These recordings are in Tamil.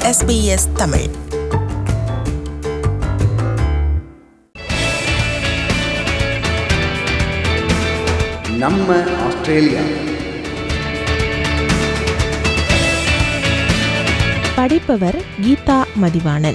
SBS தமிழ் நம்ம ஆஸ்திரேலியா படிப்பவர் கீதா மதிவாணன்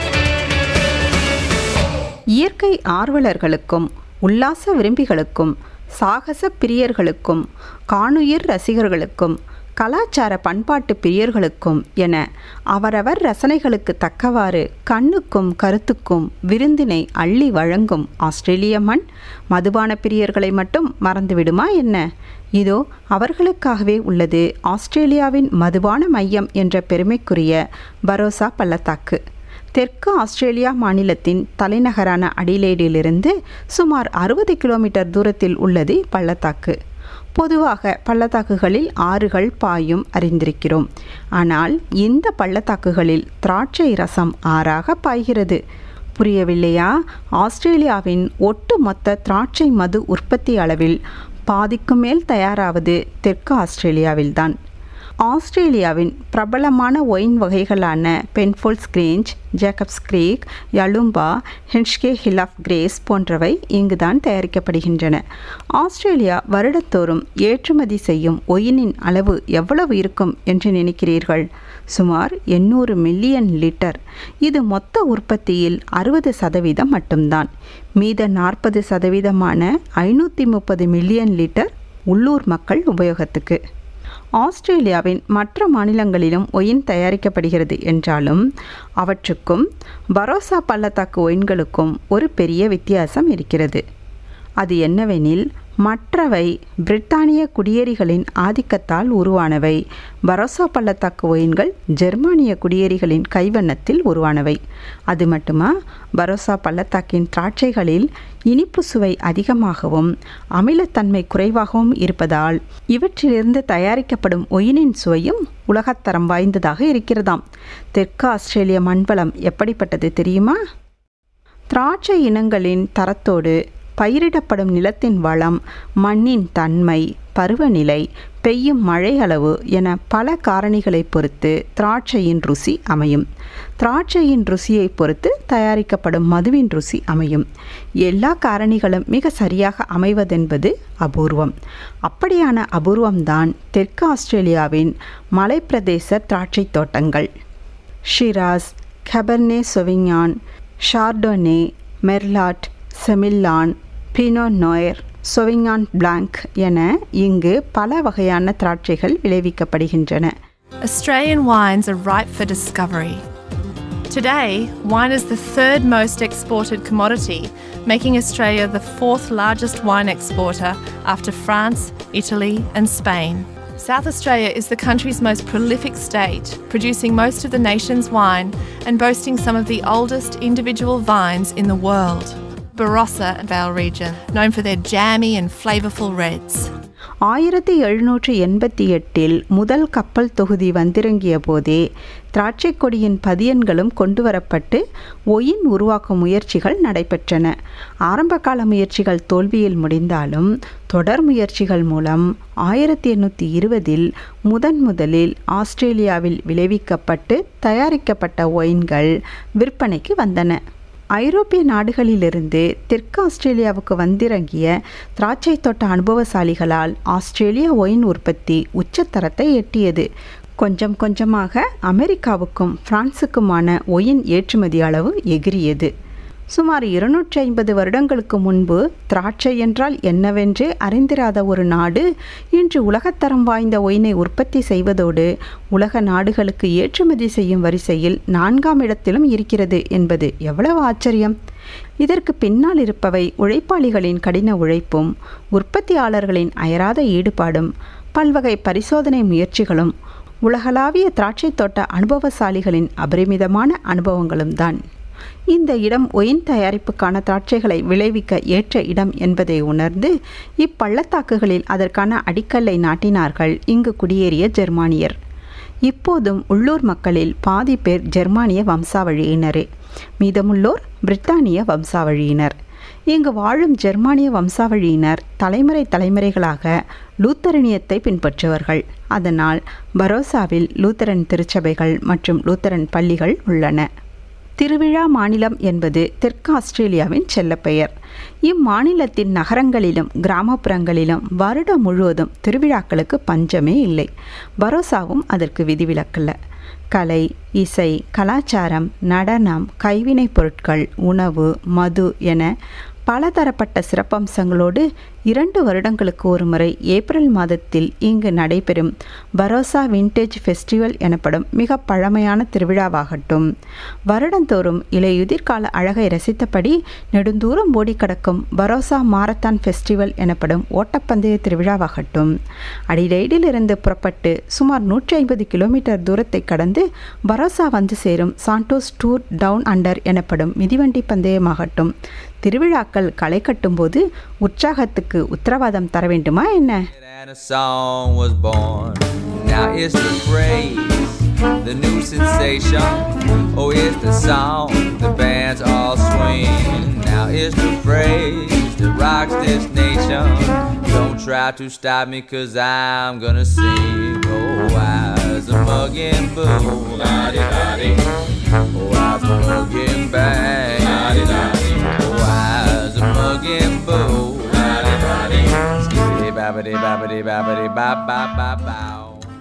இயற்கை ஆர்வலர்களுக்கும் உல்லாச விரும்பிகளுக்கும் சாகச பிரியர்களுக்கும் காணுயிர் ரசிகர்களுக்கும் கலாச்சார பண்பாட்டு பிரியர்களுக்கும் என அவரவர் ரசனைகளுக்கு தக்கவாறு கண்ணுக்கும் கருத்துக்கும் விருந்தினை அள்ளி வழங்கும் ஆஸ்திரேலிய மண் மதுபான பிரியர்களை மட்டும் மறந்துவிடுமா என்ன இதோ அவர்களுக்காகவே உள்ளது ஆஸ்திரேலியாவின் மதுபான மையம் என்ற பெருமைக்குரிய பரோசா பள்ளத்தாக்கு தெற்கு ஆஸ்திரேலியா மாநிலத்தின் தலைநகரான அடிலேடிலிருந்து சுமார் அறுபது கிலோமீட்டர் தூரத்தில் உள்ளது இப்பள்ளத்தாக்கு பொதுவாக பள்ளத்தாக்குகளில் ஆறுகள் பாயும் அறிந்திருக்கிறோம் ஆனால் இந்த பள்ளத்தாக்குகளில் திராட்சை ரசம் ஆறாக பாய்கிறது புரியவில்லையா ஆஸ்திரேலியாவின் ஒட்டுமொத்த திராட்சை மது உற்பத்தி அளவில் பாதிக்கு மேல் தயாராவது தெற்கு ஆஸ்திரேலியாவில்தான் ஆஸ்திரேலியாவின் பிரபலமான ஒயின் வகைகளான Penfolds Grange Jacob's Creek Yalumba Henschke Hill of Grace போன்றவை இங்குதான் தயாரிக்கப்படுகின்றன ஆஸ்திரேலியா வருடத்தோறும் ஏற்றுமதி செய்யும் ஒயினின் அளவு எவ்வளவு இருக்கும் என்று நினைக்கிறீர்கள் சுமார் எண்ணூறு மில்லியன் லிட்டர் இது மொத்த உற்பத்தியில் அறுபது சதவீதம் மட்டும்தான் மீத நாற்பது சதவீதமான ஐநூற்றி முப்பது மில்லியன் லிட்டர் உள்ளூர் மக்கள் உபயோகத்துக்கு ஆஸ்திரேலியாவின் மற்ற மாநிலங்களிலும் ஒயின் தயாரிக்கப்படுகிறது என்றாலும் அவற்றுக்கும் பரோசா பள்ளத்தாக்கு ஒயின்களுக்கும் ஒரு பெரிய வித்தியாசம் இருக்கிறது அது என்னவெனில் மற்றவை பிரித்தானிய குடியேறிகளின் ஆதிக்கத்தால் உருவானவை பரோசா பள்ளத்தாக்கு ஒயின்கள் ஜெர்மானிய குடியேறிகளின் கைவண்ணத்தில் உருவானவை அது மட்டுமா பரோசா பள்ளத்தாக்கின் திராட்சைகளில் இனிப்பு சுவை அதிகமாகவும் அமிலத்தன்மை குறைவாகவும் இருப்பதால் இவற்றிலிருந்து தயாரிக்கப்படும் ஒயினின் சுவையும் உலகத்தரம் வாய்ந்ததாக இருக்கிறதாம் தெற்கு ஆஸ்திரேலிய மண்வளம் எப்படிப்பட்டது தெரியுமா திராட்சை இனங்களின் தரத்தோடு பயிரிடப்படும் நிலத்தின் வளம் மண்ணின் தன்மை பருவநிலை பெய்யும் மழை அளவு என பல காரணிகளை பொறுத்து திராட்சையின் ருசி அமையும் திராட்சையின் ருசியை பொறுத்து தயாரிக்கப்படும் மதுவின் ருசி அமையும் எல்லா காரணிகளும் மிக சரியாக அமைவதென்பது அபூர்வம் அப்படியான அபூர்வம்தான் தெற்கு ஆஸ்திரேலியாவின் மலைப்பிரதேச திராட்சை தோட்டங்கள் shiraz cabernet sauvignon chardonnay merlot semillon pinot noir sauvignon blanc என இங்கு பல வகையான திராட்சைகள் விளைவிக்கப்படுகின்றன Australian wines are ripe for discovery. Today, wine is the third most exported commodity, making Australia the fourth largest wine exporter after France, Italy, and Spain. South Australia is the country's most prolific state, producing most of the nation's wine and boasting some of the oldest individual vines in the world. Barossa Vale region, known for their jammy and flavourful reds. ஆயிரத்தி எழுநூற்றி எண்பத்தி எட்டில் முதல் கப்பல் தொகுதி வந்திறங்கிய போதே திராட்சை கொடியின் பதியன்களும் கொண்டுவரப்பட்டு ஒயின் உருவாக்கும் முயற்சிகள் நடைபெற்றன ஆரம்பகால முயற்சிகள் தோல்வியில் முடிந்தாலும் தொடர் முயற்சிகள் மூலம் ஆயிரத்தி எண்ணூற்றி இருபதில் முதன் முதலில் ஆஸ்திரேலியாவில் விளைவிக்கப்பட்டு தயாரிக்கப்பட்ட ஒயின்கள் விற்பனைக்கு வந்தன ஐரோப்பிய நாடுகளிலிருந்து தெற்கு ஆஸ்திரேலியாவுக்கு வந்திறங்கிய திராட்சை தோட்ட அனுபவசாலிகளால் ஆஸ்திரேலிய ஒயின் உற்பத்தி உச்சத்தரத்தை எட்டியது கொஞ்சம் கொஞ்சமாக அமெரிக்காவுக்கும் பிரான்சுக்குமான ஒயின் ஏற்றுமதி அளவு எகிரியது சுமார் இருநூற்றி ஐம்பது வருடங்களுக்கு முன்பு திராட்சை என்றால் என்னவென்றே அறிந்திராத ஒரு நாடு இன்று உலகத்தரம் வாய்ந்த ஒயினை உற்பத்தி செய்வதோடு உலக நாடுகளுக்கு ஏற்றுமதி செய்யும் வரிசையில் நான்காம் இடத்திலும் இருக்கிறது என்பது எவ்வளவு ஆச்சரியம் இதற்கு பின்னால் இருப்பவை உழைப்பாளிகளின் கடின உழைப்பும் உற்பத்தியாளர்களின் அயராத ஈடுபாடும் பல்வகை பரிசோதனை முயற்சிகளும் உலகளாவிய திராட்சை தோட்ட அனுபவசாலிகளின் அபரிமிதமான அனுபவங்களும் தான் இந்த இடம் ஒயின் தயாரிப்புக்கான திராட்சைகளை விளைவிக்க ஏற்ற இடம் என்பதை உணர்ந்து இப்பள்ளத்தாக்குகளில் அதற்கான அடிக்கல்லை நாட்டினார்கள் இங்கு குடியேறிய ஜெர்மானியர் இப்போதும் உள்ளூர் மக்களில் பாதி பேர் ஜெர்மானிய வம்சாவழியினரே மீதமுள்ளோர் பிரித்தானிய வம்சாவழியினர் இங்கு வாழும் ஜெர்மானிய வம்சாவழியினர் தலைமுறை தலைமுறைகளாக லூத்தரனியத்தை பின்பற்றுவர்கள் அதனால் பரோசாவில் லூத்தரன் திருச்சபைகள் மற்றும் லூத்தரன் பள்ளிகள் உள்ளன திருவிழா மாநிலம் என்பது தெற்கு ஆஸ்திரேலியாவின் செல்லப்பெயர் இம்மாநிலத்தின் நகரங்களிலும் கிராமப்புறங்களிலும் வருடம் முழுவதும் திருவிழாக்களுக்கு பஞ்சமே இல்லை பரோசாவும் அதற்கு விதிவிலக்கல்ல கலை இசை கலாச்சாரம் நடனம் கைவினைப் பொருட்கள் உணவு மது என பலதரப்பட்ட சிறப்பம்சங்களோடு இரண்டு வருடங்களுக்கு ஒரு முறை ஏப்ரல் மாதத்தில் இங்கு நடைபெறும் பரோசா விண்டேஜ் ஃபெஸ்டிவல் எனப்படும் மிக பழமையான திருவிழாவாகட்டும் வருடந்தோறும் இலையுதிர்கால அழகை ரசித்தபடி நெடுந்தூரம் ஓடி கடக்கும் பரோசா மாரத்தான் ஃபெஸ்டிவல் எனப்படும் ஓட்டப்பந்தய திருவிழாவாகட்டும் அடிலைடிலிருந்து புறப்பட்டு சுமார் நூற்றி ஐம்பது கிலோமீட்டர் தூரத்தை கடந்து பரோசா வந்து சேரும் சாண்டோஸ் டூர் டவுன் அண்டர் எனப்படும் மிதிவண்டி பந்தயமாகட்டும் திருவிழாக்கள் களை கட்டும்போது உற்சாகத்துக்கு உத்தரவாதம் தர வேண்டுமா என்ன And a song was born. Now it's the praise, the new sensation. Oh, it's the song the bands all swing. Now it's the phrase that rocks this nation. Don't try to stop me, cause I'm gonna sing. Oh, as a mugging boo, la-di-da-di. Oh, as a mugging bang, la-di-da-di. Oh, as a mugging boo, la-di-da-di. Skibbity babbity babbity babbity bop bop bop bow.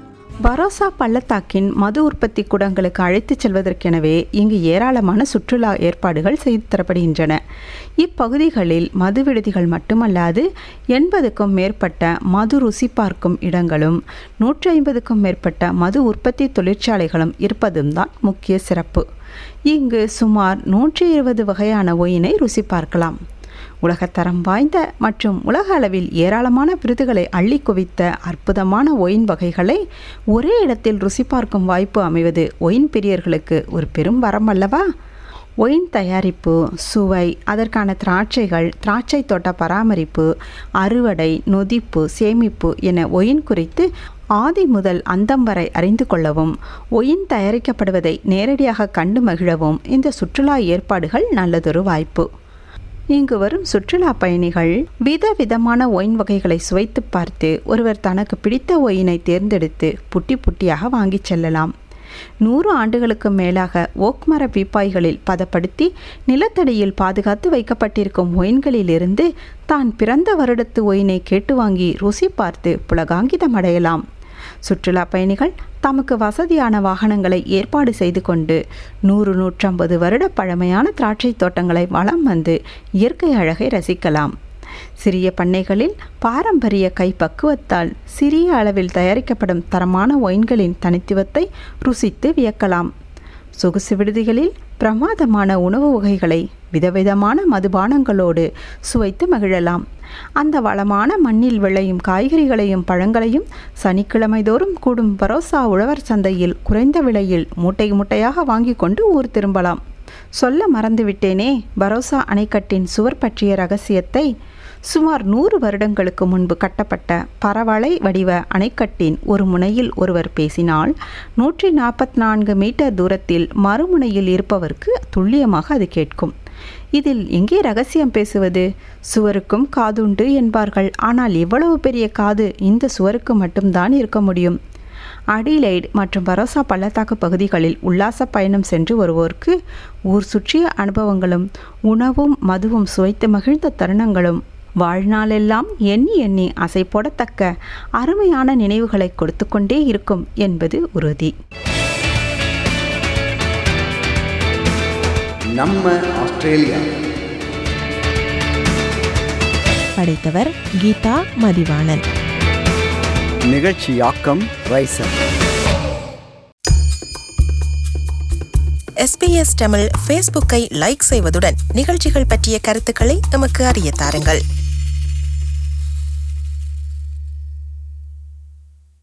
பரோசா பள்ளத்தாக்கின் மது உற்பத்தி கூடங்களுக்கு அழைத்துச் செல்வதற்கெனவே இங்கு ஏராளமான சுற்றுலா ஏற்பாடுகள் செய்து தரப்படுகின்றன இப்பகுதிகளில் மது விடுதிகள் மட்டுமல்லாது எண்பதுக்கும் மேற்பட்ட மது ருசி பார்க்கும் இடங்களும் நூற்றி ஐம்பதுக்கும் மேற்பட்ட மது உற்பத்தி தொழிற்சாலைகளும் இருப்பதும் தான் முக்கிய சிறப்பு இங்கு சுமார் நூற்றி இருபது வகையான ஒயினை ருசி பார்க்கலாம் உலகத்தரம் வாய்ந்த மற்றும் உலக அளவில் ஏராளமான விருதுகளை அள்ளி குவித்த அற்புதமான ஒயின் வகைகளை ஒரே இடத்தில் ருசி பார்க்கும் வாய்ப்பு அமைவது ஒயின் பிரியர்களுக்கு ஒரு பெரும் வரம் அல்லவா ஒயின் தயாரிப்பு சுவை அதற்கான திராட்சைகள் திராட்சை தோட்ட பராமரிப்பு அறுவடை நொதிப்பு சேமிப்பு என ஒயின் குறித்து ஆதி முதல் அந்தம் வரை அறிந்து கொள்ளவும் ஒயின் தயாரிக்கப்படுவதை நேரடியாக கண்டு மகிழவும் இந்த சுற்றுலா ஏற்பாடுகள் நல்லதொரு வாய்ப்பு இங்கு வரும் சுற்றுலா பயணிகள் விதவிதமான ஒயின் வகைகளை சுவைத்து பார்த்து ஒருவர் தனக்கு பிடித்த ஒயினை தேர்ந்தெடுத்து புட்டி புட்டியாக வாங்கிச் செல்லலாம் நூறு ஆண்டுகளுக்கு மேலாக ஓக் மர பீப்பாய்களில் பதப்படுத்தி நிலத்தடியில் பாதுகாத்து வைக்கப்பட்டிருக்கும் ஒயின்களிலிருந்து தான் பிறந்த வருடத்து ஒயினை கேட்டு வாங்கி ருசி பார்த்து புலகாங்கிதம் அடையலாம் சுற்றுலா பயணிகள் தமக்கு வசதியான வாகனங்களை ஏற்பாடு செய்து கொண்டு நூறு நூற்றம்பது வருட பழமையான திராட்சை தோட்டங்களை வலம் வந்து இயற்கை அழகை ரசிக்கலாம் சிறிய பண்ணைகளில் பாரம்பரிய கைப்பக்குவத்தால் சிறிய அளவில் தயாரிக்கப்படும் தரமான ஒயின்களின் தனித்துவத்தை ருசித்து வியக்கலாம் சொகுசு விடுதிகளில் பிரமாதமான உணவு வகைகளை விதவிதமான மதுபானங்களோடு சுவைத்து மகிழலாம் அந்த வளமான மண்ணில் விளையும் காய்கறிகளையும் பழங்களையும் சனிக்கிழமை தோறும் கூடும் பரோசா உழவர் சந்தையில் குறைந்த விலையில் மூட்டை மூட்டையாக வாங்கி கொண்டு ஊர் திரும்பலாம் சொல்ல மறந்துவிட்டேனே பரோசா அணைக்கட்டின் சுவர் பற்றிய ரகசியத்தை சுமார் நூறு வருடங்களுக்கு முன்பு கட்டப்பட்ட பரவளை வடிவ அணைக்கட்டின் ஒரு முனையில் ஒருவர் பேசினால் நூற்றி நாற்பத்தி நான்கு மீட்டர் தூரத்தில் மறுமுனையில் இருப்பவருக்கு துல்லியமாக அது கேட்கும் இதில் எங்கே ரகசியம் பேசுவது சுவருக்கும் காதுண்டு என்பார்கள் ஆனால் இவ்வளவு பெரிய காது இந்த சுவருக்கு மட்டும்தான் இருக்க முடியும் அடிலைட் மற்றும் பரோசா பள்ளத்தாக்கு பகுதிகளில் உல்லாச பயணம் சென்று வருவோருக்கு ஊர் சுற்றிய அனுபவங்களும் உணவும் மதுவும் சுவைத்து மகிழ்ந்த தருணங்களும் வாழ்நாளெல்லாம் எண்ணி எண்ணி அசை போடத்தக்க அருமையான நினைவுகளை கொடுத்து கொண்டே இருக்கும் என்பது உறுதி நம்ம ஆஸ்திரேலியா படைத்தவர் கீதா மதிவாணன் நிகழ்ச்சியாக்கம் ரைசர் எஸ்பிஎஸ் தமிழ் ஃபேஸ்புக்கை லைக் செய்வதுடன் நிகழ்ச்சிகள் பற்றிய கருத்துக்களை நமக்கு அறிய தாருங்கள்